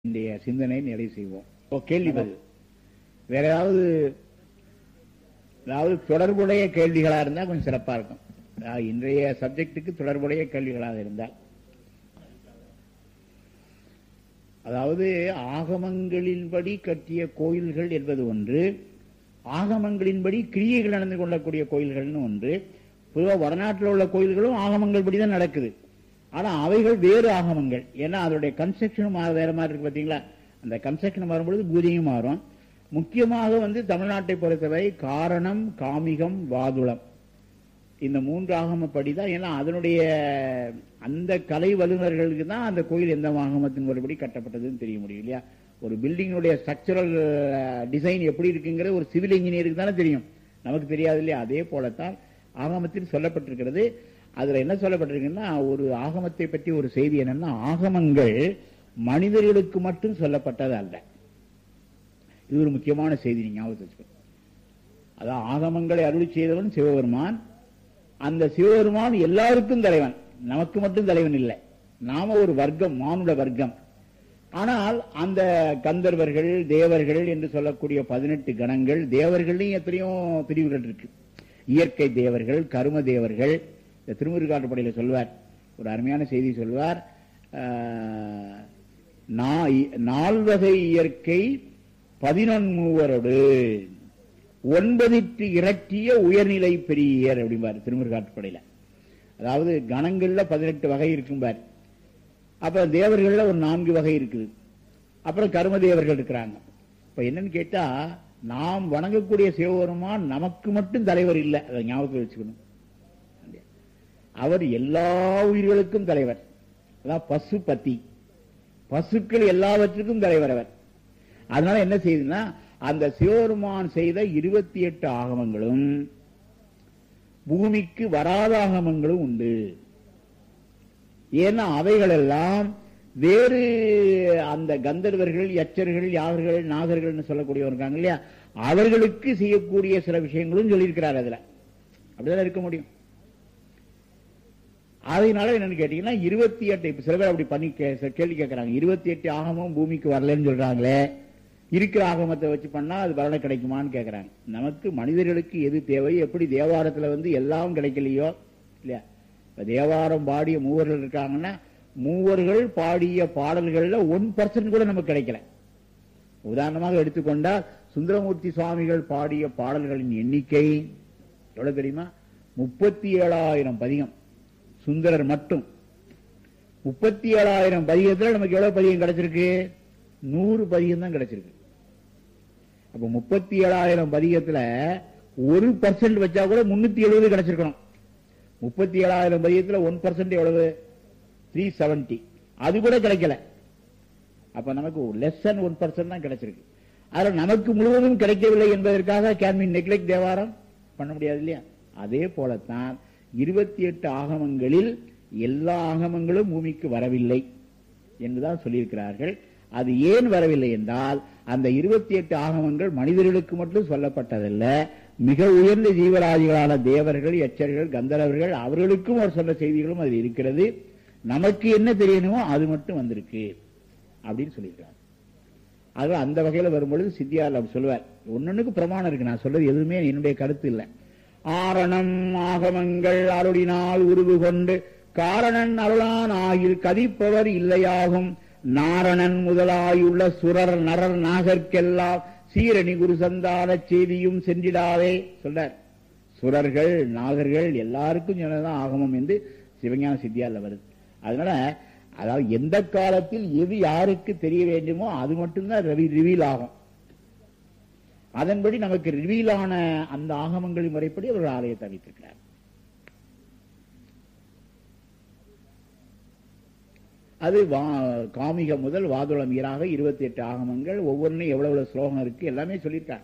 இன்றைய சிந்தனை நிறைவு செய்வோம் இப்போ கேள்வி பதில் வேற ஏதாவது அதாவது தொடர்புடைய கேள்விகளா இருந்தா கொஞ்சம் சிறப்பா இருக்கும் அதாவது இன்றைய சப்ஜெக்டுக்கு தொடர்புடைய கேள்விகளாக இருந்தால் அதாவது ஆகமங்களின்படி கட்டிய கோயில்கள் என்பது ஒன்று ஆகமங்களின்படி கிரியைகள் நடந்து கொள்ளக்கூடிய கோயில்கள்னு ஒன்று பொதுவாக வடநாட்டில் உள்ள கோயில்களும் ஆகமங்கள் படி தான் நடக்குது ஆனா அவைகள் வேறு ஆகமங்கள் ஏன்னா அதனுடைய கன்ஸ்ட்ரக்ஷனும் வேற மாதிரி இருக்கு பாத்தீங்களா அந்த கன்ஸ்ட்ரக்ஷன் வரும்பொழுது பூஜையும் மாறும் முக்கியமாக வந்து தமிழ்நாட்டை பொறுத்தவரை காரணம் காமிகம் வாதுளம் இந்த மூன்று ஆகமப்படி தான் ஏன்னா அதனுடைய அந்த கலை வல்லுநர்களுக்கு தான் அந்த கோயில் எந்த ஆகமத்தின் ஒருபடி கட்டப்பட்டதுன்னு தெரிய முடியும் இல்லையா ஒரு பில்டிங்கினுடைய ஸ்ட்ரக்சரல் டிசைன் எப்படி இருக்குங்கிற ஒரு சிவில் இன்ஜினியருக்கு தானே தெரியும் நமக்கு தெரியாது இல்லையா அதே போலத்தான் ஆகமத்தில் சொல்லப்பட்டிருக்கிறது அதுல என்ன சொல்லப்பட்டிருக்குன்னா ஒரு ஆகமத்தை பற்றி ஒரு செய்தி என்னன்னா ஆகமங்கள் மனிதர்களுக்கு மட்டும் சொல்லப்பட்டது அல்ல இது ஒரு முக்கியமான செய்தி நீங்க ஞாபகத்தில் வச்சுக்கணும் அதான் ஆகமங்களை அருளி செய்தவன் சிவபெருமான் அந்த சிவபெருமான் எல்லாருக்கும் தலைவன் நமக்கு மட்டும் தலைவன் இல்லை நாம ஒரு வர்க்கம் மானுட வர்க்கம் ஆனால் அந்த கந்தர்வர்கள் தேவர்கள் என்று சொல்லக்கூடிய பதினெட்டு கணங்கள் தேவர்களையும் எத்தனையோ பிரிவுகள் இருக்கு இயற்கை தேவர்கள் கரும தேவர்கள் இந்த திருமுருகாட்டுப்படையில் சொல்வார் ஒரு அருமையான செய்தி சொல்வார் நால்வகை இயற்கை பதினொன்மூவரோடு ஒன்பதிற்கு இரட்டிய உயர்நிலை பெரியர் அப்படிம்பார் திருமுருகாட்டுப்படையில அதாவது கணங்கள்ல பதினெட்டு வகை இருக்கும்பார் அப்ப தேவர்கள்ல ஒரு நான்கு வகை இருக்குது அப்புறம் கரும தேவர்கள் இருக்கிறாங்க இப்ப என்னன்னு கேட்டா நாம் வணங்கக்கூடிய சிவபெருமான் நமக்கு மட்டும் தலைவர் இல்லை அதை ஞாபகத்தில் வச்சுக்கணும் அவர் எல்லா உயிர்களுக்கும் தலைவர் அதான் பசு பத்தி பசுக்கள் எல்லாவற்றுக்கும் தலைவர் அவர் அதனால என்ன செய்யுதுன்னா அந்த சிவபெருமான் செய்த இருபத்தி எட்டு ஆகமங்களும் பூமிக்கு வராத ஆகமங்களும் உண்டு ஏன்னா அவைகள் எல்லாம் வேறு அந்த கந்தர்வர்கள் யச்சர்கள் யாகர்கள் நாகர்கள் சொல்லக்கூடியவர் இருக்காங்க இல்லையா அவர்களுக்கு செய்யக்கூடிய சில விஷயங்களும் சொல்லியிருக்கிறார் அதுல அப்படிதான் இருக்க முடியும் அதனால என்னன்னு கேட்டீங்கன்னா இருபத்தி எட்டு இப்ப சில பேர் அப்படி பண்ணி கேள்வி கேட்கறாங்க இருபத்தி எட்டு ஆகமும் பூமிக்கு வரலன்னு சொல்றாங்களே இருக்கிற ஆகமத்தை வச்சு பண்ணா அது பலனை கிடைக்குமான்னு கேட்கறாங்க நமக்கு மனிதர்களுக்கு எது தேவை எப்படி தேவாரத்துல வந்து எல்லாம் கிடைக்கலையோ இல்லையா இப்ப தேவாரம் பாடிய மூவர்கள் இருக்காங்கன்னா மூவர்கள் பாடிய பாடல்கள்ல ஒன் பர்சன்ட் கூட நமக்கு கிடைக்கல உதாரணமாக எடுத்துக்கொண்டால் சுந்தரமூர்த்தி சுவாமிகள் பாடிய பாடல்களின் எண்ணிக்கை எவ்வளவு தெரியுமா முப்பத்தி ஏழாயிரம் பதிகம் சுந்தரர் மட்டும் முப்பத்தி ஏழாயிரம் பதிகத்துல நமக்கு எவ்வளவு பதிகம் கிடைச்சிருக்கு நூறு பதிகம் தான் கிடைச்சிருக்கு அப்ப முப்பத்தி ஏழாயிரம் பதிகத்துல ஒரு பர்சன்ட் வச்சா கூட முன்னூத்தி எழுபது கிடைச்சிருக்கணும் முப்பத்தி ஏழாயிரம் பதிகத்துல ஒன் பர்சன்ட் எவ்வளவு த்ரீ செவன்டி அது கூட கிடைக்கல அப்ப நமக்கு லெஸ் தன் ஒன் பர்சன்ட் தான் கிடைச்சிருக்கு அதுல நமக்கு முழுவதும் கிடைக்கவில்லை என்பதற்காக கேன் மீன் நெக்லெக்ட் தேவாரம் பண்ண முடியாது இல்லையா அதே போலத்தான் இருபத்தி எட்டு ஆகமங்களில் எல்லா ஆகமங்களும் பூமிக்கு வரவில்லை என்றுதான் சொல்லியிருக்கிறார்கள் அது ஏன் வரவில்லை என்றால் அந்த இருபத்தி எட்டு ஆகமங்கள் மனிதர்களுக்கு மட்டும் சொல்லப்பட்டதல்ல மிக உயர்ந்த ஜீவராஜிகளான தேவர்கள் எச்சர்கள் கந்தரவர்கள் அவர்களுக்கும் அவர் சொன்ன செய்திகளும் அதில் இருக்கிறது நமக்கு என்ன தெரியணுமோ அது மட்டும் வந்திருக்கு அப்படின்னு சொல்லியிருக்காங்க அது அந்த வகையில வரும்பொழுது சித்தியார் அவர் சொல்லுவார் ஒன்னொன்னுக்கு பிரமாணம் இருக்கு நான் சொல்றது எதுவுமே என்னுடைய கருத்து இல்லை ஆரணம் ஆகமங்கள் அருளினால் உருவு கொண்டு காரணன் அருளான் ஆகில் கதிப்பவர் இல்லையாகும் நாரணன் முதலாயுள்ள சுரர் நரர் நாகர்க்கெல்லாம் சீரணி குரு சந்தான செய்தியும் சென்றிடாதே சொல்றார் சுரர்கள் நாகர்கள் எல்லாருக்கும் சொன்னதான் ஆகமம் என்று சிவஞான சித்தியால வருது அதனால அதாவது எந்த காலத்தில் எது யாருக்கு தெரிய வேண்டுமோ அது மட்டும்தான் ரிவீல் ஆகும் அதன்படி நமக்கு ரிவீல் ஆன அந்த ஆகமங்களின் முறைப்படி அவர்கள் ஆலயத்தை அமைத்திருக்கிறார் அது காமிக முதல் வாதுளம் ஈராக இருபத்தி எட்டு ஆகமங்கள் ஒவ்வொன்றும் எவ்வளவு ஸ்லோகம் இருக்கு எல்லாமே சொல்லியிருக்காங்க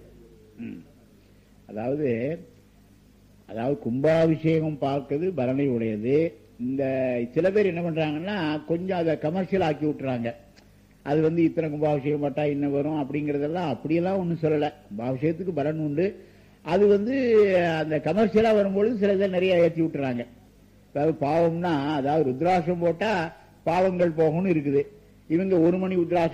அதாவது அதாவது கும்பாபிஷேகம் பார்க்கிறது பரணை உடையது இந்த சில பேர் என்ன பண்றாங்கன்னா கொஞ்சம் அதை கமர்ஷியல் ஆக்கி விட்டுறாங்க அது வந்து இத்தனை கும்பாபிஷேகம் பட்டா இன்னும் வரும் அப்படிங்கறதெல்லாம் அப்படியெல்லாம் ஒன்றும் சொல்லலை கும்பாபிஷேகத்துக்கு பலன் உண்டு அது வந்து அந்த கமர்ஷியலா வரும்பொழுது சில இதை நிறைய ஏற்றி விட்டுறாங்க அதாவது பாவம்னா அதாவது ருத்ராட்சம் போட்டா பாவங்கள் போகும்னு இருக்குது இவங்க ஒரு மணி உத்ராச